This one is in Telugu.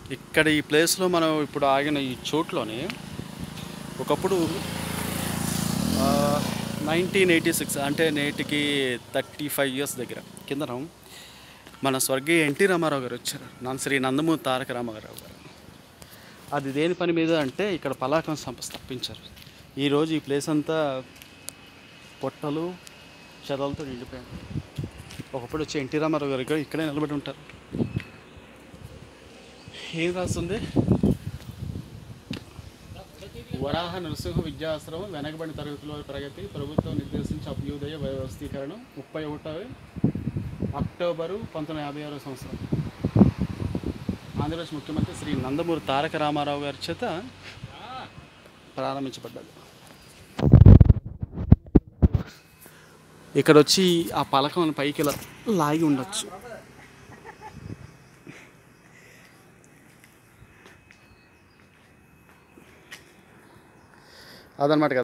ఇక్కడ ఈ ప్లేస్లో మనం ఇప్పుడు ఆగిన ఈ చోట్లోనే ఒకప్పుడు నైన్టీన్ ఎయిటీ సిక్స్ అంటే నేటికి థర్టీ ఫైవ్ ఇయర్స్ దగ్గర కిందన మన స్వర్గీయ ఎన్టీ రామారావు గారు వచ్చారు నా శ్రీ నందమూరి తారక రామారావు గారు అది దేని పని మీద అంటే ఇక్కడ పలాకం సంప స్థాపించారు ఈరోజు ఈ ప్లేస్ అంతా పొట్టలు చెదలతో నిండిపోయింది ఒకప్పుడు వచ్చి ఎన్టీ రామారావు గారు ఇక్కడ ఇక్కడే నిలబడి ఉంటారు ఏం రాస్తుంది వరాహ నరసింహ విద్యాశ్రమం వెనకబడిన తరగతిలో ప్రగతి ప్రభుత్వం నిర్దేశించి అభ్యుదయ వ్యవస్థీకరణ ముప్పై ఒకటవ అక్టోబరు పంతొమ్మిది యాభై ఆరో సంవత్సరం ఆంధ్రప్రదేశ్ ముఖ్యమంత్రి శ్రీ నందమూరి తారక రామారావు గారి చేత ప్రారంభించబడ్డది ఇక్కడ వచ్చి ఆ పలకం పైకి ఇలా లాగి ఉండొచ్చు అదనమాట కదా